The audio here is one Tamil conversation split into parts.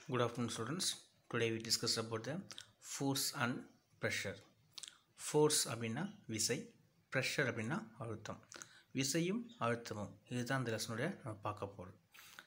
Good afternoon, students. Today we discuss about the force and pressure. Force அப்படின்னா விசை ப்ரெஷர் அப்படின்னா அழுத்தம் விசையும் அழுத்தமும் இதுதான் இந்த லெசனுடைய நம்ம பார்க்க போகிறோம்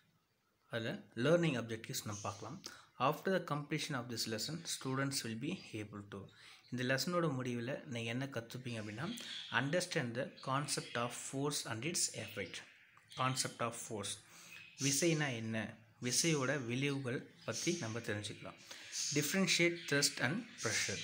அதில் லேர்னிங் அப்ஜெக்டிவ்ஸ் நம்ம பார்க்கலாம் after the completion of this lesson students will be able to இந்த லெசனோட முடிவில் நீங்கள் என்ன கற்றுப்பீங்க அப்படின்னா understand the concept of force and its effect concept of force விசைனா என்ன விசையோட விளைவுகள் பற்றி நம்ம தெரிஞ்சுக்கலாம் differentiate thrust and pressure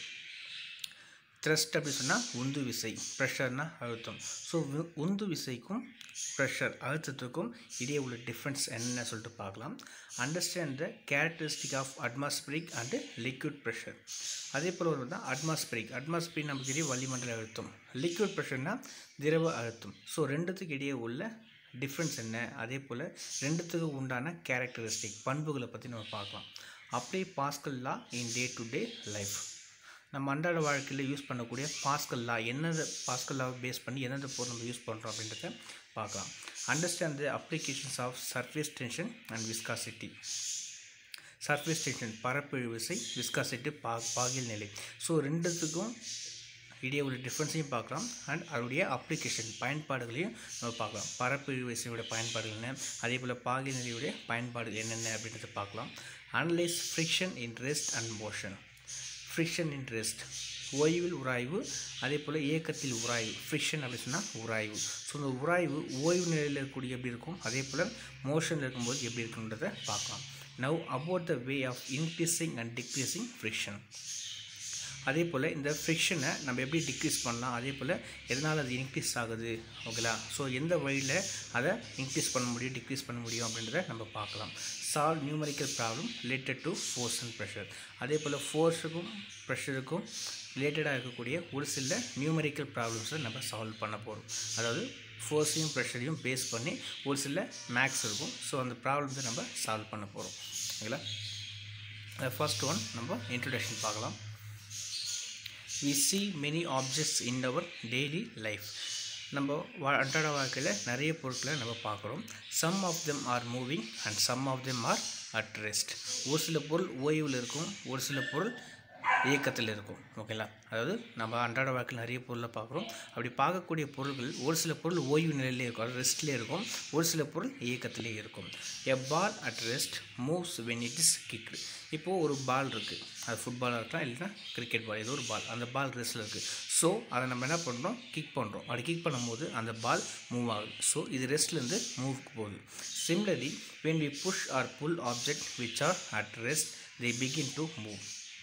thrust அப்படி சொன்னால் உந்து விசை ப்ரெஷர்னா அழுத்தம் ஸோ உந்து விசைக்கும் ப்ரெஷர் அழுத்தத்துக்கும் இடையே உள்ள டிஃப்ரென்ஸ் என்னன்னு சொல்லிட்டு பார்க்கலாம் understand the characteristic of atmospheric and liquid pressure அதே போல் ஒரு தான் அட்மாஸ்பிரிக் அட்மாஸ்பிரிக் நமக்கு இடையே வளிமண்டல அழுத்தம் லிக்விட் ப்ரெஷர்னா திரவ அழுத்தம் ஸோ ரெண்டுத்துக்கு இடையே உள்ள டிஃப்ரென்ஸ் என்ன அதே போல் ரெண்டுத்துக்கு உண்டான கேரக்டரிஸ்டிக் பண்புகளை பற்றி நம்ம பார்க்கலாம் அப்படியே Pascal law in day to day life நம்ம அன்றாட வாழ்க்கையில் யூஸ் பண்ணக்கூடிய பாஸ்கல் லா என்னென்ன பாஸ்கல் லாவை பேஸ் பண்ணி எந்தெந்த பொருள் நம்ம யூஸ் பண்ணுறோம் அப்படின்றத பார்க்கலாம் understand the applications of surface tension and viscosity surface tension பரப்பு விசை விஸ்காசிட்டி பா பாகில் நிலை ஸோ ரெண்டுத்துக்கும் இடையே உள்ள டிஃப்ரென்ஸையும் பார்க்கலாம் அண்ட் அதனுடைய அப்ளிகேஷன் பயன்பாடுகளையும் நம்ம பார்க்கலாம் பரப்பு விசையோட பயன்பாடுகள் என்ன அதே போல் பாகில் நிலையுடைய பயன்பாடுகள் என்னென்ன அப்படின்றத பார்க்கலாம் analyse friction in rest and motion friction in rest ஓய்வில் உராய்வு அதே போல் இயக்கத்தில் உராய்வு ஃப்ரிக்ஷன் அப்படி சொன்னால் உராய்வு ஸோ இந்த உராய்வு ஓய்வு நிலையில் இருக்கக்கூடிய எப்படி இருக்கும் அதே போல் மோஷனில் இருக்கும்போது எப்படி இருக்குன்றதை பார்க்கலாம் now about the way of increasing and decreasing friction அதே போல் இந்த ஃப்ரிக்ஷனை நம்ம எப்படி டிக்ரீஸ் பண்ணலாம் அதே போல் எதனால் அது இன்க்ரீஸ் ஆகுது ஓகேலா ஸோ எந்த வழியில் அதை இன்க்ரீஸ் பண்ண முடியும் டிக்ரீஸ் பண்ண முடியும் அப்படின்றத நம்ம பார்க்கலாம் solve numerical problem related to force and pressure அதே போல் ஃபோர்ஸுக்கும் ப்ரெஷருக்கும் ரிலேட்டடாக இருக்கக்கூடிய ஒரு சில நியூமரிக்கல் ப்ராப்ளம்ஸை நம்ம சால்வ் பண்ண போகிறோம் அதாவது ஃபோர்ஸையும் ப்ரெஷரையும் பேஸ் பண்ணி ஒரு சில மேக்ஸ் இருக்கும் ஸோ அந்த ப்ராப்ளம்ஸை நம்ம சால்வ் பண்ண போகிறோம் ஓகேங்களா ஃபர்ஸ்ட் ஒன் நம்ம இன்ட்ரடக்ஷன் பார்க்கலாம் we see many objects in our daily life நம்ம வா அன்றாட வாழ்க்கையில் நிறைய பொருட்களை நம்ம பார்க்குறோம் some of them are moving and some of them are at rest ஒரு சில பொருள் ஓய்வில் இருக்கும் ஒரு சில பொருள் இயக்கத்தில் இருக்கும் ஓகேங்களா அதாவது நம்ம அன்றாட வாழ்க்கையில் நிறைய பொருளை பார்க்குறோம் அப்படி பார்க்கக்கூடிய பொருள்கள் ஒரு சில பொருள் ஓய்வு நிலையிலே இருக்கும் அது ரெஸ்ட்லேயே இருக்கும் ஒரு சில பொருள் இயக்கத்திலே இருக்கும் a ball at rest moves when it is kicked இப்போது ஒரு பால் இருக்குது அது ஃபுட்பாலாக இருக்கலாம் இல்லைன்னா கிரிக்கெட் பால் ஏதோ ஒரு பால் அந்த பால் ரெஸ்ட்டில் இருக்குது ஸோ அதை நம்ம என்ன பண்ணுறோம் கிக் பண்ணுறோம் அப்படி கிக் பண்ணும்போது அந்த பால் மூவ் ஆகுது ஸோ இது ரெஸ்ட்லேருந்து மூவ்க்கு போகுது similarly when we push or pull object which are at rest they begin to move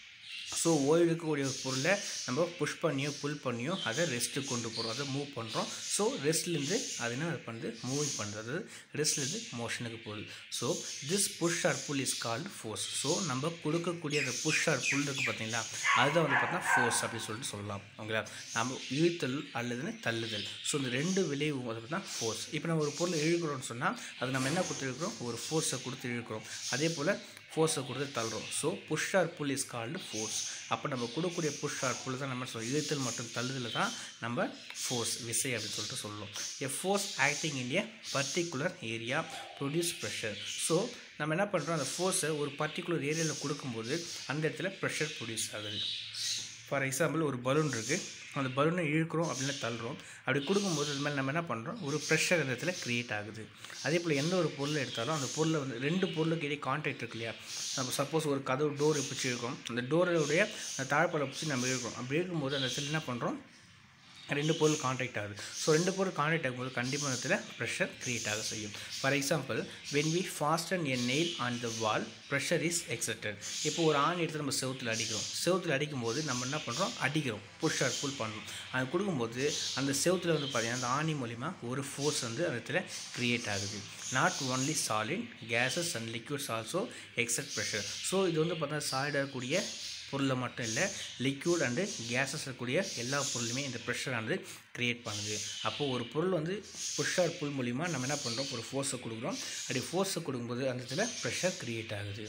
so ஓய்வு இருக்கக்கூடிய ஒரு பொருளை நம்ம புஷ் பண்ணியோ புல் பண்ணியோ அதை ரெஸ்ட்டுக்கு கொண்டு போகிறோம் அதை மூவ் பண்ணுறோம் ஸோ ரெஸ்ட்லேருந்து அது என்ன பண்ணுறது மூவிங் பண்ணுறது ரெஸ்ட்லேருந்து மோஷனுக்கு போகுது so this push or pull is called force so நம்ம கொடுக்கக்கூடிய அந்த புஷ் ஆர் புல் இருக்குது பார்த்தீங்களா அதுதான் வந்து பார்த்தீங்கன்னா ஃபோர்ஸ் அப்படின்னு சொல்லிட்டு சொல்லலாம் ஓகேங்களா நம்ம இழுத்தல் அல்லதுன்னு தள்ளுதல் ஸோ இந்த ரெண்டு விளைவு வந்து பார்த்தீங்கன்னா ஃபோர்ஸ் இப்போ நம்ம ஒரு பொருளை இழுக்கிறோம்னு சொன்னால் அது நம்ம என்ன கொடுத்து இழுக்கிறோம் ஒரு ஃபோர்ஸை கொடுத்து இழுக்கிறோம் அதே போல் ஃபோர்ஸை கொடுத்து தள்ளுறோம் so push or pull is called force அப்போ நம்ம கொடுக்கக்கூடிய புஷ் ஆர் புல் தான் நம்ம சொல்லுவோம் இழுத்தல் மற்றும் தள்ளுதல் தான் நம்ம ஃபோர்ஸ் விசை அப்படின்னு சொல்லிட்டு சொல்லுவோம் a force acting in a particular area produce pressure so நம்ம என்ன பண்ணுறோம் அந்த ஃபோர்ஸை ஒரு பர்டிகுலர் ஏரியாவில் கொடுக்கும்போது அந்த இடத்துல ப்ரெஷர் ப்ரொடியூஸ் ஆகுது ஃபார் எக்ஸாம்பிள் ஒரு பலூன் இருக்குது அந்த பலூனை இழுக்கிறோம் அப்படின்னு தள்ளுறோம் அப்படி கொடுக்கும்போது அது மாதிரி நம்ம என்ன பண்ணுறோம் ஒரு ப்ரெஷர் அந்த இடத்துல க்ரியேட் ஆகுது அதே போல் எந்த ஒரு பொருளை எடுத்தாலும் அந்த பொருளை வந்து ரெண்டு பொருளுக்கு இடையே கான்டாக்ட் இருக்கு இல்லையா நம்ம சப்போஸ் ஒரு கதவு டோர் பிடிச்சி இருக்கோம் அந்த டோருடைய அந்த தாழ்பாலை பிடிச்சி நம்ம இழுக்கிறோம் அப்படி இருக்கும்போது அந்த இடத்துல என்ன பண்ணுறோம் ரெண்டு பொருள் கான்டாக்ட் ஆகுது ஸோ ரெண்டு பொருள் கான்டாக்ட் ஆகும்போது கண்டிப்பாக இடத்துல ப்ரெஷர் க்ரியேட் ஆக செய்யும் for example when we fasten a nail on the wall pressure is exerted இப்போ ஒரு ஆணி எடுத்து நம்ம செவுத்தில் அடிக்கிறோம் செவுத்தில் அடிக்கும்போது நம்ம என்ன பண்ணுறோம் அடிக்கிறோம் புஷ் ஆர் புல் பண்ணுறோம் அது கொடுக்கும்போது அந்த செவுத்தில் வந்து பார்த்திங்கன்னா அந்த ஆணி மூலிமா ஒரு ஃபோர்ஸ் வந்து அந்த இடத்துல க்ரியேட் ஆகுது not only solid gases and liquids also exert pressure so இது வந்து பார்த்தீங்கன்னா சாலிடாக இருக்கக்கூடிய பொருளில் மட்டும் இல்லை லிக்யூட் அண்டு கேஸஸ் இருக்கக்கூடிய எல்லா பொருளுமே இந்த ப்ரெஷரானது க்ரியேட் பண்ணுது அப்போது ஒரு பொருள் வந்து புஷ்ஷார் புல் மூலிமா நம்ம என்ன பண்ணுறோம் ஒரு ஃபோர்ஸை கொடுக்குறோம் அப்படி ஃபோர்ஸை கொடுக்கும்போது அந்த இடத்துல ப்ரெஷர் க்ரியேட் ஆகுது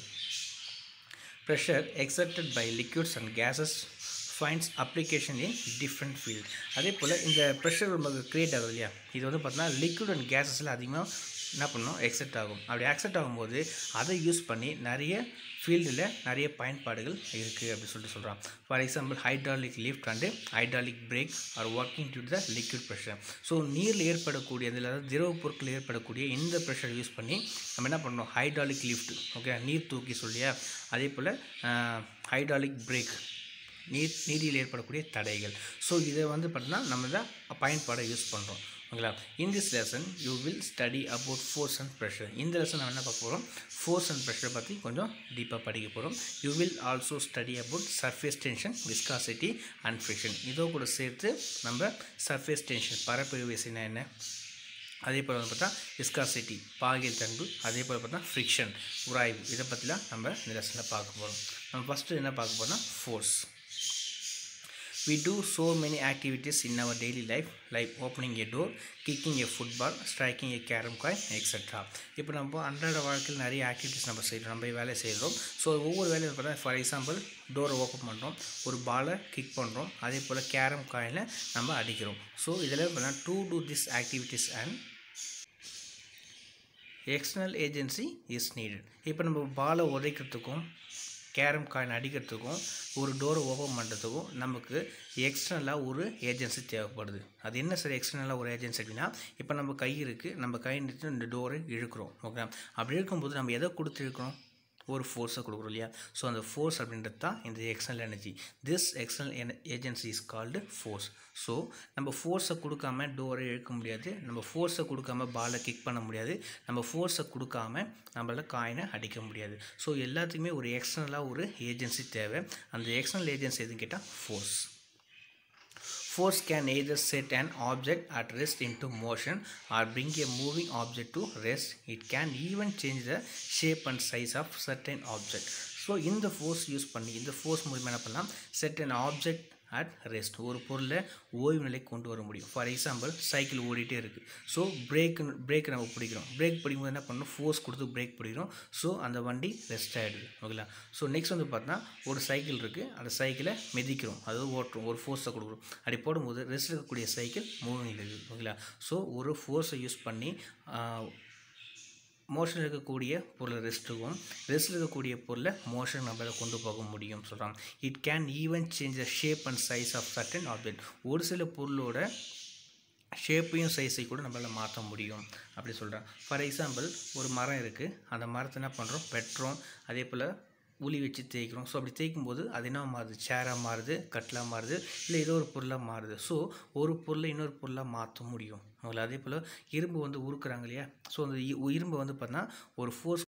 pressure exerted by liquids and gases finds application in different field அதே போல் இந்த ப்ரெஷர் நமக்கு க்ரியேட் ஆகுது இல்லையா இது வந்து பார்த்தீங்கன்னா லிக்விட் அண்ட் கேஸஸில் அதிகமாக என்ன பண்ணணும் எக்ஸெப்ட் ஆகும் அப்படி ஆக்செப்ட் ஆகும்போது அதை யூஸ் பண்ணி நிறைய ஃபீல்டில் நிறைய பயன்பாடுகள் இருக்குது அப்படின்னு சொல்லிட்டு சொல்கிறான் for example hydraulic lift and hydraulic brake are working to the liquid pressure so நீரில் ஏற்படக்கூடிய இதில் அதாவது திரவ பொருட்கள் ஏற்படக்கூடிய இந்த ப்ரெஷர் யூஸ் பண்ணி நம்ம என்ன பண்ணணும் ஹைட்ராலிக் லிஃப்ட் ஓகே நீர் தூக்கி சொல்லியா அதே போல் ஹைட்ராலிக் பிரேக் நீர் நீரில் ஏற்படக்கூடிய தடைகள் ஸோ இதை வந்து பார்த்தீங்கன்னா நம்ம தான் பயன்பாடை யூஸ் பண்ணுறோம் ஓகேங்களா in this lesson you will study about force and pressure இந்த லெசன் நம்ம என்ன பார்க்க போகிறோம் ஃபோர்ஸ் அண்ட் ப்ரெஷரை பற்றி கொஞ்சம் டீப்பாக படிக்க போகிறோம் you will also study about surface tension viscosity and friction இதோ கூட சேர்த்து நம்ம சர்ஃபேஸ் டென்ஷன் பரப்பு விசைனா என்ன அதே போல் வந்து பார்த்தா விஸ்காசிட்டி பாகியல் தன்பு அதே போல் பார்த்தா ஃப்ரிக்ஷன் உராய்வு இதை பற்றிலாம் நம்ம இந்த லெசனில் பார்க்க போகிறோம் நம்ம ஃபஸ்ட்டு என்ன பார்க்க போகிறோம்னா force We do so many activities in our daily life like opening a door, kicking a football, striking a carom coin, etc. இப்போ நம்ம அன்றாட வாழ்க்கையில் நிறைய ஆக்டிவிட்டிஸ் நம்ம செய்கிறோம் நம்ம வேலை செய்கிறோம் ஸோ ஒவ்வொரு வேலையும் பார்த்தா ஃபார் எக்ஸாம்பிள் டோரை ஓப்பன் பண்ணுறோம் ஒரு பாலை கிக் பண்ணுறோம் அதே போல் கேரம் காயினில் நம்ம அடிக்கிறோம் ஸோ இதில் பார்த்தா to do this activities and external agency is needed இப்போ நம்ம பாலை உதைக்கிறதுக்கும் கேரம் காயின் அடிக்கிறதுக்கும் ஒரு டோரை ஓப்பன் பண்ணுறதுக்கும் நமக்கு எக்ஸ்டர்னலாக ஒரு ஏஜென்சி தேவைப்படுது அது என்ன சார் எக்ஸ்டர்னலாக ஒரு ஏஜென்சி அப்படின்னா இப்போ நம்ம கை இருக்குது நம்ம கை நிறுத்தி இந்த டோரை இழுக்கிறோம் ஓகே அப்படி இருக்கும்போது நம்ம எதை கொடுத்து இழுக்கிறோம் ஒரு ஃபோர்ஸை கொடுக்குறோம் இல்லையா ஸோ அந்த ஃபோர்ஸ் அப்படின்றது தான் இந்த external energy this external agency is called force so நம்ம ஃபோர்ஸை கொடுக்காம டோரை இழுக்க முடியாது நம்ம ஃபோர்ஸை கொடுக்காம பாலை கிக் பண்ண முடியாது நம்ம ஃபோர்ஸை கொடுக்காம நம்மளால் காயினை அடிக்க முடியாது ஸோ எல்லாத்துக்குமே ஒரு எக்ஸ்டர்னலாக ஒரு ஏஜென்சி தேவை அந்த எக்ஸ்டர்னல் ஏஜென்சி எதுன்னு கேட்டால் force Force can either set an object at rest into motion or bring a moving object to rest. It can even change the shape and size of certain object. So இந்த ஃபோர்ஸ் யூஸ் பண்ணி இந்த ஃபோர்ஸ் மூலிமா என்ன பண்ணலாம் set an object at rest ஒரு பொருளை ஓய்வு நிலைக்கு கொண்டு வர முடியும் ஃபார் எக்ஸாம்பிள் சைக்கிள் ஓடிட்டே இருக்குது ஸோ பிரேக் பிரேக் நம்ம பிடிக்கிறோம் பிரேக் பிடிக்கும்போது என்ன பண்ணணும் ஃபோர்ஸ் கொடுத்து பிரேக் பிடிக்கிறோம் ஸோ அந்த வண்டி ரெஸ்ட் ஆகிடுது ஓகேங்களா ஸோ நெக்ஸ்ட் வந்து பார்த்தா ஒரு சைக்கிள் இருக்குது அந்த சைக்கிளை மிதிக்கிறோம் அதாவது ஓட்டுறோம் ஒரு ஃபோர்ஸை கொடுக்குறோம் அப்படி போடும்போது ரெஸ்ட் இருக்கக்கூடிய சைக்கிள் மூவிங் இருக்குது ஓகேங்களா ஸோ ஒரு ஃபோர்ஸை யூஸ் பண்ணி மோஷன் இருக்கக்கூடிய பொருளை ரெஸ்ட்டுக்கும் ரெஸ்ட் இருக்கக்கூடிய பொருளை மோஷன் நம்மளால் கொண்டு போக முடியும் சொல்கிறான் it can even change the shape and size of certain object ஒரு சில பொருளோட ஷேப்பையும் சைஸை கூட நம்மளால் மாற்ற முடியும் அப்படி சொல்கிறேன் ஃபார் எக்ஸாம்பிள் ஒரு மரம் இருக்குது அந்த மரத்தை என்ன பண்ணுறோம் வெட்டுறோம் அதே போல் உளி வச்சு தேய்க்கிறோம் ஸோ அப்படி தேய்க்கும் போது அது என்ன மாறுது சேராக மாறுது கட்டிலாக மாறுது இல்லை ஏதோ ஒரு பொருளாக மாறுது ஸோ ஒரு பொருளை இன்னொரு பொருளாக மாற்ற முடியும் அவங்கள அதே போல் இரும்பு வந்து உருக்குறாங்க இல்லையா ஸோ அந்த இரும்பை வந்து பார்த்தீங்கன்னா ஒரு ஃபோர்ஸ்